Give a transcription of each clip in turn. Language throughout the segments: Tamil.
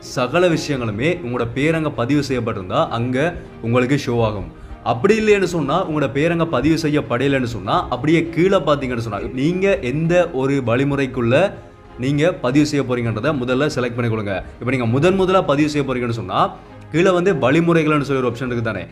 சகல விஷயங்களுமே உங்களோட பேர் அங்கே பதிவு செய்யப்பட்டிருந்தா அங்கே உங்களுக்கு ஷோ ஆகும் அப்படி இல்லைன்னு சொன்னால் உங்களோட பேர் அங்கே பதிவு செய்யப்படையலைன்னு சொன்னால் அப்படியே கீழே பார்த்தீங்கன்னு சொன்னால் நீங்கள் எந்த ஒரு வழிமுறைக்குள்ள நீங்கள் பதிவு செய்ய போறீங்கன்றதை முதல்ல செலக்ட் பண்ணிக்கொள்ளுங்க இப்போ நீங்கள் முதன் முதலாக பதிவு செய்ய போறீங்கன்னு சொன்னால் கீழே வந்து வழிமுறைகள்னு சொல்லி ஒரு ஆப்ஷன் இருக்கு தானே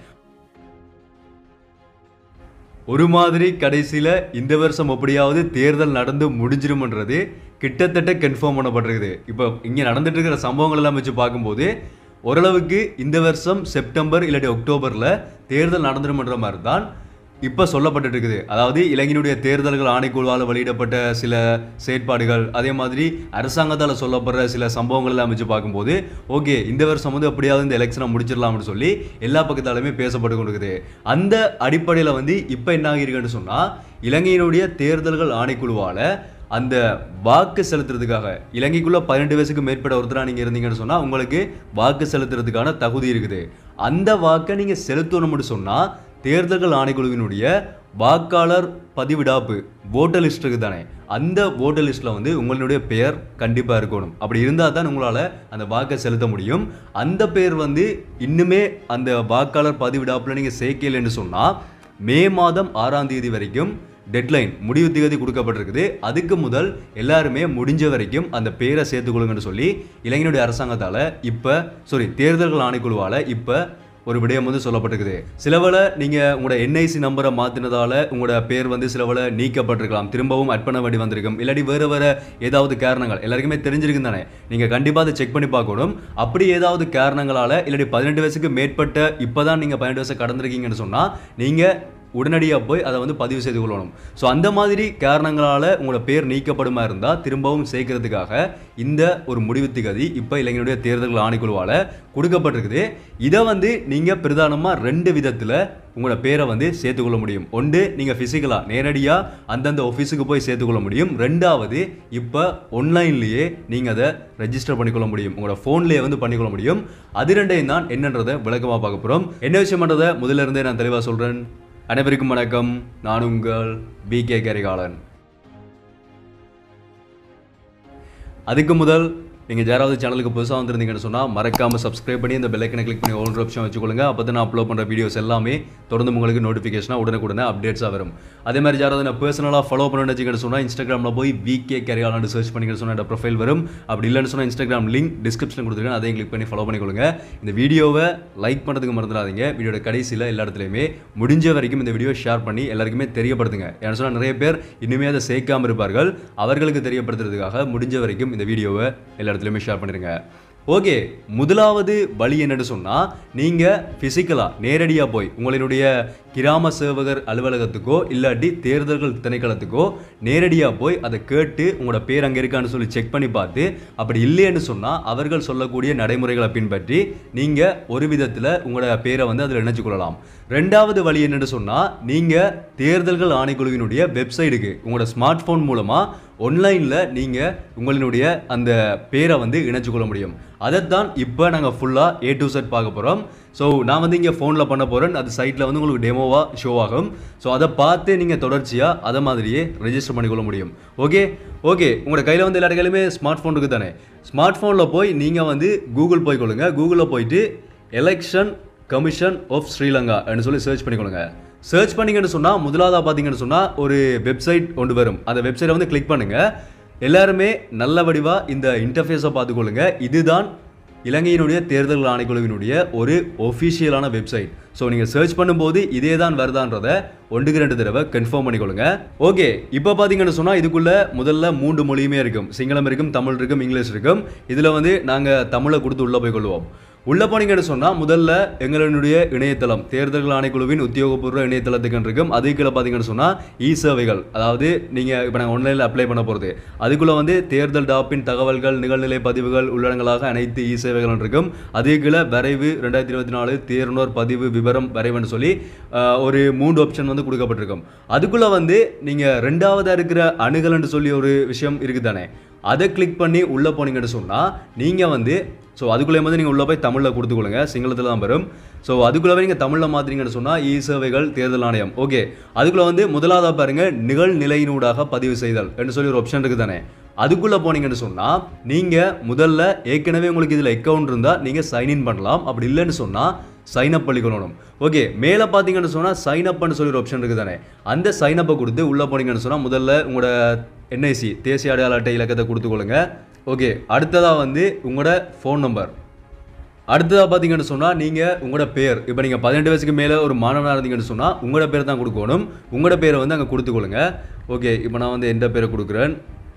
ஒரு மாதிரி கடைசியில் இந்த வருஷம் எப்படியாவது தேர்தல் நடந்து முடிஞ்சிருமன்றது கிட்டத்தட்ட கன்ஃபார்ம் பண்ணப்பட்டிருக்குது இப்போ இங்கே நடந்துட்டு இருக்கிற சம்பவங்கள் எல்லாம் வச்சு பார்க்கும்போது ஓரளவுக்கு இந்த வருஷம் செப்டம்பர் இல்லாட்டி அக்டோபரில் தேர்தல் நடந்துருமன்ற மாதிரி தான் இப்போ சொல்லப்பட்டு இருக்குது அதாவது இளைஞனுடைய தேர்தல்கள் ஆணைக்குழுவால் வெளியிடப்பட்ட சில செயற்பாடுகள் அதே மாதிரி அரசாங்கத்தால் சொல்லப்படுற சில சம்பவங்கள் எல்லாம் வச்சு பார்க்கும்போது ஓகே இந்த வருஷம் வந்து எப்படியாவது இந்த எலெக்ஷனை முடிச்சிடலாம்னு சொல்லி எல்லா பக்கத்தாலுமே பேசப்பட்டு கொண்டிருக்குது அந்த அடிப்படையில் வந்து இப்போ என்ன ஆகியிருக்குன்னு சொன்னால் இலங்கையினுடைய தேர்தல்கள் ஆணைக்குழுவால் அந்த வாக்கு செலுத்துறதுக்காக இலங்கைக்குள்ள பதினெட்டு வயசுக்கு மேற்பட்ட ஒருத்தரா நீங்க இருந்தீங்கன்னு சொன்னா உங்களுக்கு வாக்கு செலுத்துறதுக்கான தகுதி இருக்குது அந்த வாக்கை நீங்க செலுத்தணும்னு சொன்னா தேர்தல்கள் ஆணைக்குழுவினுடைய வாக்காளர் பதிவிடாப்பு ஓட்டர் லிஸ்ட் இருக்கு தானே அந்த ஓட்டர் லிஸ்ட்டில் வந்து உங்களுடைய பெயர் கண்டிப்பாக இருக்கணும் அப்படி இருந்தால் தான் உங்களால் அந்த வாக்கை செலுத்த முடியும் அந்த பேர் வந்து இன்னுமே அந்த வாக்காளர் பதிவிடாப்பில் நீங்கள் சேர்க்கலைன்னு சொன்னால் மே மாதம் ஆறாம் தேதி வரைக்கும் டெட்லைன் முடிவு தேதி கொடுக்கப்பட்டிருக்குது அதுக்கு முதல் எல்லாருமே முடிஞ்ச வரைக்கும் அந்த பேரை சேர்த்துக்கொள்ளுங்கன்னு சொல்லி இளைஞனுடைய அரசாங்கத்தால் இப்போ சாரி தேர்தல்கள் ஆணைக்குழுவால் இப்போ ஒரு விடயம் வந்து சொல்லப்பட்டிருக்குது சிலவளை நீங்கள் உங்களோட என்ஐசி நம்பரை மாற்றினதால உங்களோட பேர் வந்து சிலவளை நீக்கப்பட்டிருக்கலாம் திரும்பவும் அட் பண்ண வேண்டி வந்திருக்கும் இல்லாட்டி வேறு வேறு ஏதாவது காரணங்கள் எல்லாருக்குமே தெரிஞ்சிருக்கும் தானே நீங்கள் கண்டிப்பாக அதை செக் பண்ணி பார்க்கணும் அப்படி ஏதாவது காரணங்களால் இல்லாட்டி பதினெட்டு வயசுக்கு மேற்பட்ட இப்போ தான் நீங்கள் பதினெட்டு வயசு கடந்திருக்கீங்கன்னு சொன்னால் நீங்கள் உடனடியாக போய் அதை வந்து பதிவு செய்து கொள்ளணும் ஸோ அந்த மாதிரி காரணங்களால் உங்களோட பேர் நீக்கப்படுமா இருந்தால் திரும்பவும் சேர்க்கறதுக்காக இந்த ஒரு முடிவு திகதி இப்போ இளைஞருடைய தேர்தல்கள் ஆணைக்குழுவால் கொடுக்கப்பட்டிருக்குது இதை வந்து நீங்கள் பிரதானமாக ரெண்டு விதத்தில் உங்களோட பேரை வந்து சேர்த்துக்கொள்ள முடியும் ஒன்று நீங்கள் ஃபிசிக்கலாக நேரடியாக அந்தந்த ஆஃபீஸுக்கு போய் சேர்த்துக்கொள்ள முடியும் ரெண்டாவது இப்போ ஆன்லைன்லேயே நீங்கள் அதை ரெஜிஸ்டர் பண்ணிக்கொள்ள முடியும் உங்களோட ஃபோன்லேயே வந்து பண்ணிக்கொள்ள முடியும் அது ரெண்டையும் தான் என்னன்றதை விளக்கமாக பார்க்க போகிறோம் என்ன விஷயம்ன்றதை முதல்ல இருந்தே நான் தெளிவாக சொல்கிறேன் அனைவருக்கும் வணக்கம் நான் உங்கள் பி கே கரிகாலன் அதுக்கு முதல் நீங்கள் யாராவது சேனலுக்கு புதுசாக வந்திருந்தீங்கன்னு சொன்னால் மறக்காமல் சப்ஸ்கிரைப் பண்ணி இந்த பெல்லைக்கனை கிளிக் பண்ணி ஓல்டர் ஆப்ஷன் வச்சுக்கொள்ளுங்க அப்போ தான் நான் அப்லோட் பண்ணுற வீடியோஸ் எல்லாமே தொடர்ந்து உங்களுக்கு நோட்டிஃபிகேஷனாக உடனுக்குடனே அப்டேட்ஸாக வரும் அதே மாதிரி யாராவது நான் பர்சனலாக ஃபாலோ பண்ணணும்னு வச்சுக்கிட்டு சொன்னால் இன்ஸ்டாகிராமில் போய் விகே கரிகாலன் சர்ச் பண்ணிக்கிட்டு சொன்னால் ப்ரொஃபைல் வரும் அப்படி இல்லைன்னு சொன்னால் இன்ஸ்டாகிராம் லிங்க் டிஸ்கிரிப்ஷன் கொடுத்துருக்கேன் அதையும் கிளிக் பண்ணி ஃபாலோ பண்ணிக்கொள்ளுங்க இந்த வீடியோவை லைக் பண்ணுறதுக்கு மறந்துடாதீங்க வீடியோட கடைசியில் எல்லா இடத்துலையுமே முடிஞ்ச வரைக்கும் இந்த வீடியோ ஷேர் பண்ணி எல்லாருக்குமே தெரியப்படுத்துங்க ஏன்னு சொன்னால் நிறைய பேர் இன்னுமே அதை சேர்க்காம இருப்பார்கள் அவர்களுக்கு தெரியப்படுத்துறதுக்காக முடிஞ்ச வரைக்கும் இந்த வீடியோவை எல்லா இடத்துலையுமே ஷேர் பண்ணிடுங்க ஓகே முதலாவது வழி என்னன்னு சொன்னால் நீங்கள் ஃபிசிக்கலாக நேரடியாக போய் உங்களினுடைய கிராம சேவகர் அலுவலகத்துக்கோ இல்லாட்டி தேர்தல்கள் திணைக்களத்துக்கோ நேரடியாக போய் அதை கேட்டு உங்களோட பேர் அங்கே இருக்கான்னு சொல்லி செக் பண்ணி பார்த்து அப்படி இல்லைன்னு சொன்னால் அவர்கள் சொல்லக்கூடிய நடைமுறைகளை பின்பற்றி நீங்கள் ஒரு விதத்தில் உங்களோட பேரை வந்து அதில் இணைச்சு கொள்ளலாம் ரெண்டாவது வழி என்னன்னு சொன்னால் நீங்கள் தேர்தல்கள் ஆணைக்குழுவினுடைய வெப்சைட்டுக்கு உங்களோட ஸ்மார்ட் ஃபோன் மூலமாக ஆன்லைனில் நீங்கள் உங்களினுடைய அந்த பேரை வந்து இணைச்சு கொள்ள முடியும் அதைத்தான் இப்போ நாங்கள் ஃபுல்லாக ஏ டு செட் பார்க்க போகிறோம் ஸோ நான் வந்து இங்கே ஃபோனில் பண்ண போகிறேன் அது சைட்டில் வந்து உங்களுக்கு டெமோவாக ஷோ ஆகும் ஸோ அதை பார்த்து நீங்கள் தொடர்ச்சியாக அதை மாதிரியே ரெஜிஸ்டர் பண்ணிக்கொள்ள முடியும் ஓகே ஓகே உங்களோட கையில் வந்து எல்லா கையிலுமே ஸ்மார்ட் ஃபோன் இருக்குது தானே ஸ்மார்ட் ஃபோனில் போய் நீங்கள் வந்து கூகுள் போய் கொள்ளுங்க கூகுளில் போயிட்டு எலெக்ஷன் கமிஷன் ஆஃப் ஸ்ரீலங்கா அப்படின்னு சொல்லி சர்ச் பண்ணிக்கொள்ளுங்க சர்ச் பண்ணீங்கன்னு சொன்னால் முதலாவதாக பார்த்தீங்கன்னு சொன்னால் ஒரு வெப்சைட் கொண்டு வரும் அந்த வெப்சைட்டை வந்து கிளிக் பண்ணுங்கள் எல்லாருமே நல்ல வடிவாக இந்த இன்டர்ஃபேஸை பார்த்துக்கொள்ளுங்க இதுதான் இலங்கையினுடைய தேர்தல் ஆணைக்குழுவினுடைய ஒரு ஒஃபிஷியலான வெப்சைட் ஸோ நீங்கள் சர்ச் பண்ணும்போது இதே தான் வருதான்றதை ஒன்றுக்கு ரெண்டு தடவை கன்ஃபார்ம் பண்ணிக்கொள்ளுங்க ஓகே இப்போ பார்த்தீங்கன்னு சொன்னால் இதுக்குள்ள முதல்ல மூன்று மொழியுமே இருக்கும் சிங்களம் இருக்கும் தமிழ் இருக்கும் இங்கிலீஷ் இருக்கும் இதில் வந்து நாங்கள் தமிழை கொடுத்து உள்ளே போய் கொள்வோம் உள்ள போனீங்கன்னு சொன்னால் முதல்ல எங்களுடைய இணையதளம் தேர்தல்கள் ஆணைக்குழுவின் உத்தியோகபூர்வ இணையதளத்துக்கு இருக்கும் அது கீழே பார்த்தீங்கன்னு சொன்னால் இ சேவைகள் அதாவது நீங்கள் இப்போ நாங்கள் ஆன்லைனில் அப்ளை பண்ண போகிறது அதுக்குள்ளே வந்து தேர்தல் டாப்பின் தகவல்கள் நிகழ்நிலை பதிவுகள் உள்ளடங்களாக அனைத்து இ சேவைகள் இருக்கும் அதே கீழே வரைவு ரெண்டாயிரத்தி இருபத்தி நாலு தேர்னோர் பதிவு விவரம் வரைவுன்னு சொல்லி ஆஹ், ஒரு மூன்று ஆப்ஷன் வந்து கொடுக்கப்பட்டிருக்கும் அதுக்குள்ளே வந்து நீங்கள் ரெண்டாவதாக இருக்கிற அணுகல்னு சொல்லி ஒரு விஷயம் இருக்குது தானே அதை கிளிக் பண்ணி உள்ளே போனீங்கன்னு சொன்னால் நீங்கள் வந்து ஸோ அதுக்குள்ளே வந்து நீங்கள் உள்ளே போய் தமிழில் கொடுத்துக்கொள்ளுங்க சிங்களத்தில் தான் வரும் ஸோ அதுக்குள்ளே நீங்கள் தமிழில் மாற்றிங்கன்னு சொன்னால் இ சேவைகள் தேர்தல் ஆணையம் ஓகே அதுக்குள்ளே வந்து முதலாவதாக பாருங்க நிகழ்நிலையினூடாக பதிவு செய்தல் என்று சொல்லி ஒரு ஆப்ஷன் இருக்குது தானே அதுக்குள்ளே போனீங்கன்னு சொன்னால் நீங்கள் முதல்ல ஏற்கனவே உங்களுக்கு இதில் அக்கௌண்ட் இருந்தால் நீங்கள் சைன்இன் பண்ணலாம் அப்படி இல்லைன்னு சொன்னால் சைன் அப் பண்ணிக்கொள்ளணும் ஓகே மேலே பார்த்தீங்கன்னு சொன்னால் சைன் அப்னு சொல்லி ஒரு ஆப்ஷன் இருக்குது தானே அந்த சைன் அப்பை கொடுத்து உள்ளே போனீங்கன்னு சொன்னால் முதல்ல உங்களோட என்ஐசி தேசிய அடையாள அட்டை இலக்கத்தை கொடுத்துக்கொள்ளுங்க ஓகே அடுத்ததாக வந்து உங்களோட ஃபோன் நம்பர் அடுத்ததாக பார்த்தீங்கன்னு சொன்னால் நீங்கள் உங்களோட பேர் இப்போ நீங்கள் பதினெட்டு வயசுக்கு மேலே ஒரு மாணவனாக இருந்தீங்கன்னு சொன்னால் உங்களோட பேர் தான் கொடுக்கணும் உங்களோட பேரை வந்து அங்கே கொடுத்துக்கொள்ளுங்க ஓகே இப்போ நான் வந்து எந்த பேரை கொடுக்குறேன்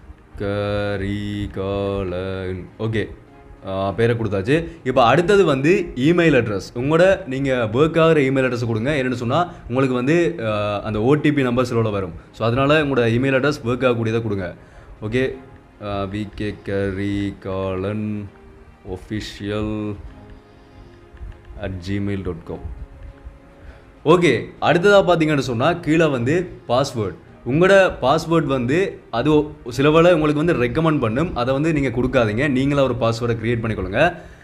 கரிகாலன் ஓகே பேரை கொடுத்தாச்சு இப்போ அடுத்தது வந்து இமெயில் அட்ரஸ் உங்களோட நீங்கள் ஒர்க் ஆகிற இமெயில் அட்ரஸ் கொடுங்க என்னென்னு சொன்னால் உங்களுக்கு வந்து அஹ், அந்த ஓடிபி நம்பர் சிலோட வரும் ஸோ அதனால் உங்களோட இமெயில் அட்ரஸ் ஒர்க் ஆகக்கூடியதை கொடுங்க okay VK Karikalan official at Gmail dot com okay அடுத்ததாக பார்த்தீங்கன்னு சொன்னால் கீழே வந்து பாஸ்வேர்ட் உங்களோட பாஸ்வேர்ட் வந்து அது சில வேளை உங்களுக்கு வந்து ரெக்கமெண்ட் பண்ணும் அதை வந்து நீங்கள் கொடுக்காதீங்க நீங்களா ஒரு பாஸ்வேர்டை க்ரியேட் பண்ணிக்கொள்ளுங்க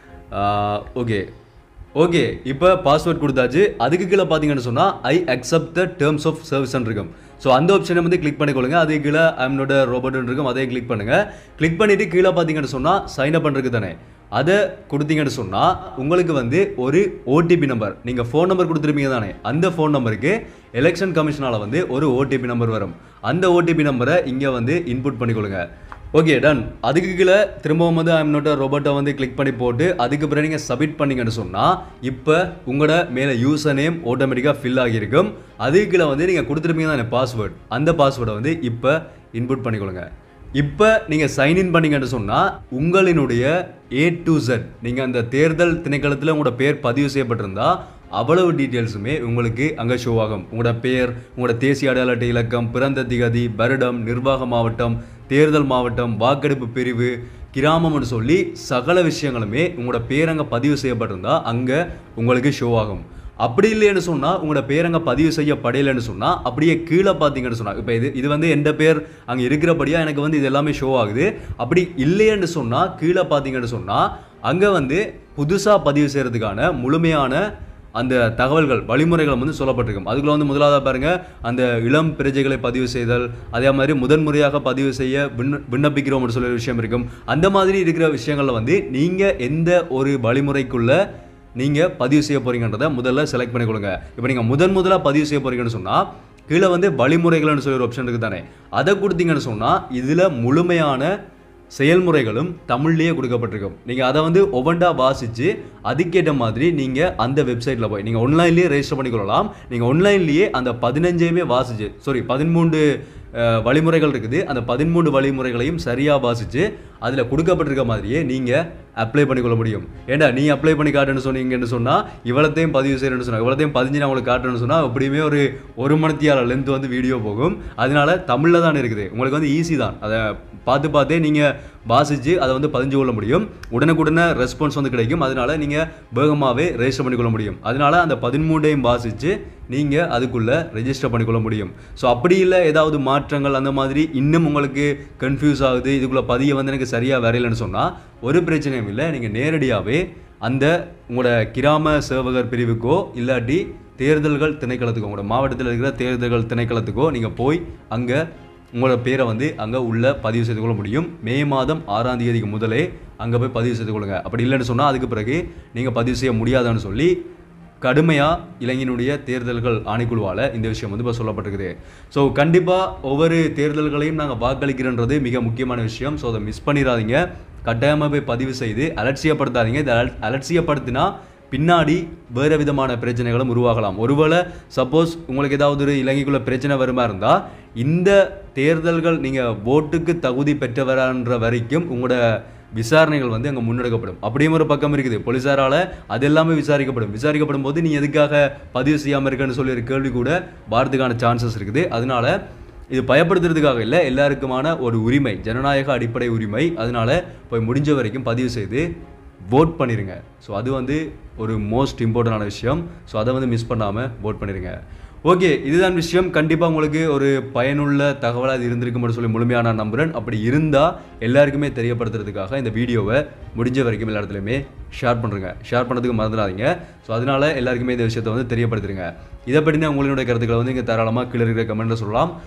ஓகே ஓகே இப்போ பாஸ்வேர்ட் கொடுத்தாச்சு அதுக்கு கீழே பார்த்தீங்கன்னு சொன்னால் I accept the terms of சர்வீஸ்ன்னு இருக்கும் ஸோ அந்த ஆப்ஷனை வந்து கிளிக் பண்ணிக்கொள்ளுங்க அதுக்கு கீழே ஐம்னோட ரோபோட்னு இருக்கும் அதே கிளிக் பண்ணுங்க கிளிக் பண்ணிட்டு கீழே பார்த்தீங்கன்னு சொன்னால் சைன் அப் பண்ணுறதுக்கு தானே அதை கொடுத்தீங்கன்னு சொன்னால் உங்களுக்கு வந்து ஒரு ஓடிபி நம்பர் நீங்கள் ஃபோன் நம்பர் கொடுத்துருப்பீங்க தானே அந்த ஃபோன் நம்பருக்கு எலெக்ஷன் கமிஷனால் வந்து ஒரு ஓடிபி நம்பர் வரும் அந்த ஓடிபி நம்பரை இங்கே வந்து இன்புட் பண்ணிக்கொள்ளுங்க ஓகே டன் அதுக்கு கீழே திரும்பவும் வந்து ஐம் நோட்ட ரோபோட்டை வந்து கிளிக் பண்ணி போட்டு அதுக்கு பிறகு நீங்கள் சப்மிட் பண்ணீங்கன்னு சொன்னால் இப்போ உங்களோட மேலே யூசர் நேம் ஆட்டோமேட்டிக்காக ஃபில் ஆகியிருக்கும் அதுக்கு கீழே வந்து நீங்கள் கொடுத்துருப்பீங்க தானே பாஸ்வேர்ட் அந்த பாஸ்வேர்டை வந்து இப்போ இன்புட் பண்ணிக்கொள்ளுங்க இப்போ நீங்கள் சைன்இன் பண்ணீங்கன்னு சொன்னால் உங்களினுடைய ஏ டு Z நீங்கள் அந்த தேர்தல் திணைக்களத்தில் உங்களோட பேர் பதிவு செய்யப்பட்டிருந்தா அவ்வளவு டீட்டெயில்ஸுமே உங்களுக்கு அங்கே ஷோ ஆகும் உங்களோட பேர் உங்களோட தேசிய அடையாள அட்டை இலக்கம் பிறந்த திகதி வருடம் நிர்வாக மாவட்டம் தேர்தல் மாவட்டம் வாக்கெடுப்பு பிரிவு கிராமம்னு சொல்லி சகல விஷயங்களுமே உங்களோட பேர் அங்கே பதிவு செய்யப்பட்டிருந்தா அங்கே உங்களுக்கு ஷோ ஆகும் அப்படி இல்லைன்னு சொன்னால் உங்களோட பேர் அங்கே பதிவு செய்யப்படையலைன்னு சொன்னால் அப்படியே கீழே பார்த்தீங்கன்னு சொன்னால் இப்போ இது இது வந்து எந்த பேர் அங்கே இருக்கிறபடியாக எனக்கு வந்து இது எல்லாமே ஷோ ஆகுது அப்படி இல்லைன்னு சொன்னால் கீழே பார்த்தீங்கன்னு சொன்னால் அங்கே வந்து புதுசாக பதிவு செய்கிறதுக்கான முழுமையான அந்த தகவல்கள் வழிமுறைகள் வந்து சொல்லப்பட்டிருக்கும் அதுக்குள்ள வந்து முதலாவதாக பாருங்க அந்த இளம் பிரஜைகளை பதிவு செய்தல் அதே மாதிரி முதன்முறையாக பதிவு செய்ய விண்ண விண்ணப்பிக்கிறோம்னு சொல்ல ஒரு விஷயம் இருக்கும் அந்த மாதிரி இருக்கிற விஷயங்களில் வந்து நீங்கள் எந்த ஒரு வழிமுறைக்குள்ள நீங்கள் பதிவு செய்ய போறீங்கன்றதை முதல்ல செலக்ட் பண்ணிக்கொள்ளுங்க இப்போ நீங்கள் முதன் முதலாக பதிவு செய்ய போறீங்கன்னு சொன்னால் கீழே வந்து வழிமுறைகள்னு சொல்லி ஒரு ஆப்ஷன் இருக்குது தானே அதை கொடுத்தீங்கன்னு சொன்னால் இதில் முழுமையான செயல்முறைகளும் தமிழ்லேயே கொடுக்கப்பட்டிருக்கும் நீங்கள் அதை வந்து ஒவ்வொன்றா வாசித்து அதுக்கேற்ற மாதிரி நீங்கள் அந்த வெப்சைட்டில் போய் நீங்கள் ஆன்லைன்லேயே ரெஜிஸ்டர் பண்ணிக்கொள்ளலாம் நீங்கள் ஆன்லைன்லேயே அந்த பதினஞ்சையுமே வாசிச்சு சாரி பதிமூன்று அஹ், வழிமுறைகள் இருக்குது அந்த பதிமூன்று வழிமுறைகளையும் சரியாக வாசித்து அதில் கொடுக்கப்பட்டிருக்க மாதிரியே நீங்கள் அப்ளை பண்ணிக்கொள்ள முடியும் ஏண்டா நீ அப்ளை பண்ணி காட்டுன்னு சொன்னீங்கன்னு சொன்னால் இவ்வளத்தையும் பதிவு செய்யணும்னு சொன்னால் இவ்வளத்தையும் பதிஞ்சு நான் உங்களுக்கு காட்டுறேன்னு சொன்னால் எப்படியுமே ஒரு ஒரு மணித்தியால லென்த் வந்து வீடியோ போகும் அதனால தமிழில் தான் இருக்குது உங்களுக்கு வந்து ஈஸி தான் அதை பார்த்து பார்த்தே நீங்கள் வாசித்து அதை வந்து பதிஞ்சு கொள்ள முடியும் உடனுக்குடனே ரெஸ்பான்ஸ் வந்து கிடைக்கும் அதனால நீங்கள் வேகமாகவே ரெஜிஸ்டர் பண்ணிக்கொள்ள முடியும் அதனால அந்த பதிமூன்றையும் வாசித்து நீங்கள் அதுக்குள்ளே ரெஜிஸ்டர் பண்ணிக்கொள்ள முடியும் ஸோ அப்படி இல்லை ஏதாவது மாற்றங்கள் அந்த மாதிரி இன்னும் உங்களுக்கு கன்ஃபியூஸ் ஆகுது இதுக்குள்ளே பதிய வந்து எனக்கு சரியாக வரையலைன்னு சொன்னால் ஒரு பிரச்சனையும் இல்லை நீங்கள் நேரடியாகவே அந்த உங்களோட கிராம சேவகர் பிரிவுக்கோ இல்லாட்டி தேர்தல்கள் திணைக்களத்துக்கோ உங்களோட மாவட்டத்தில் இருக்கிற தேர்தல்கள் திணைக்களத்துக்கோ நீங்கள் போய் அங்கே உங்களோட பேரை வந்து அங்கே உள்ள பதிவு செய்து கொள்ள முடியும் மே மாதம் ஆறாம் தேதிக்கு முதலே அங்கே போய் பதிவு செய்து கொள்ளுங்க அப்படி இல்லைன்னு சொன்னால் அதுக்கு பிறகு நீங்கள் பதிவு செய்ய முடியாதுன்னு சொல்லி கடுமையாக இளைஞனுடைய தேர்தல்கள் ஆணைக்குழுவால் இந்த விஷயம் வந்து இப்போ சொல்லப்பட்டிருக்குது ஸோ கண்டிப்பாக ஒவ்வொரு தேர்தல்களையும் நாங்கள் வாக்களிக்கிறன்றது மிக முக்கியமான விஷயம் ஸோ அதை மிஸ் பண்ணிடாதீங்க கட்டாயமாக போய் பதிவு செய்து அலட்சியப்படுத்தாதீங்க இதை அலட்- அலட்சியப்படுத்தினா பின்னாடி வேறு விதமான பிரச்சனைகளும் உருவாகலாம் ஒருவேளை சப்போஸ் உங்களுக்கு ஏதாவது ஒரு இலங்கைக்குள்ள பிரச்சனை வருமா இருந்தால் இந்த தேர்தல்கள் நீங்கள் ஓட்டுக்கு தகுதி பெற்றவரான்ற வரைக்கும் உங்களோட விசாரணைகள் வந்து அங்கே முன்னெடுக்கப்படும் அப்படியும் ஒரு பக்கம் இருக்குது போலீஸாரால் அது எல்லாமே விசாரிக்கப்படும் விசாரிக்கப்படும் போது நீ எதுக்காக பதிவு செய்யாமல் இருக்கன்னு சொல்லி ஒரு கேள்வி கூட வாரத்துக்கான சான்சஸ் இருக்குது அதனால இது பயப்படுத்துறதுக்காக இல்லை எல்லாருக்குமான ஒரு உரிமை ஜனநாயக அடிப்படை உரிமை அதனால போய் முடிஞ்ச வரைக்கும் பதிவு செய்து vote பண்ணிடுங்க ஸோ அது வந்து ஒரு மோஸ்ட் இம்பார்ட்டண்டான விஷயம் ஸோ அதை வந்து மிஸ் பண்ணாமல் vote பண்ணிடுங்க ஓகே இதுதான் விஷயம் கண்டிப்பாக உங்களுக்கு ஒரு பயனுள்ள தகவலாக இது இருந்திருக்கும்னு சொல்லி முழுமையாக நான் நம்புகிறேன் அப்படி இருந்தால் எல்லாருக்குமே தெரியப்படுத்துறதுக்காக இந்த வீடியோவை முடிஞ்ச வரைக்கும் எல்லா இடத்துலையுமே ஷேர் பண்ணுறேங்க ஷேர் பண்ணதுக்கு மறந்துடாதீங்க ஸோ அதனால எல்லாருக்குமே இந்த விஷயத்தை வந்து தெரியப்படுத்துருங்க இதை பற்றின உங்களுடைய கருத்துக்களை வந்து இங்கே தாராளமாக கீழே இருக்கிற கமெண்ட்டில் சொல்லலாம்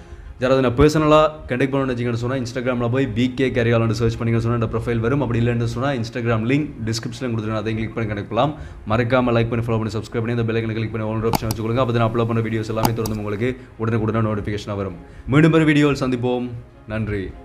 யாராவது நான் பர்சனலாக கண்டெக்ட் பண்ணணும்னு வச்சிங்கன்னு சொன்னால் இன்ஸ்டாகிராமில் போய் பிகே கேரியாலன்னு சர்ச் பண்ணிங்கன்னு சொன்னால் இந்த ப்ரொஃபைல் வரும் அப்படி இல்லைன்னு சொன்னால் இன்ஸ்டாகிராம் லிங்க் டிஸ்கிரிப்ஷனில் கொடுத்துருக்கேன் அதை கிளிக் பண்ணி கனெக்ட் பண்ணலாம் மறக்காமல் லைக் பண்ணி ஃபாலோ பண்ணி சப்ஸ்கிரைப் பண்ணி இந்த பெல்லைக்கனை கிளிக் பண்ணி ஆல் ஆப்ஷன் வச்சுக்கொள்ளுங்க அப்போ நான் அப்லோட் பண்ண வீடியோஸ் எல்லாமே தொடர்ந்து உங்களுக்கு உடனுக்குடனே நோட்டிஃபிகேஷனாக வரும் மீண்டும் ஒரு வீடியோவில் சந்திப்போம் நன்றி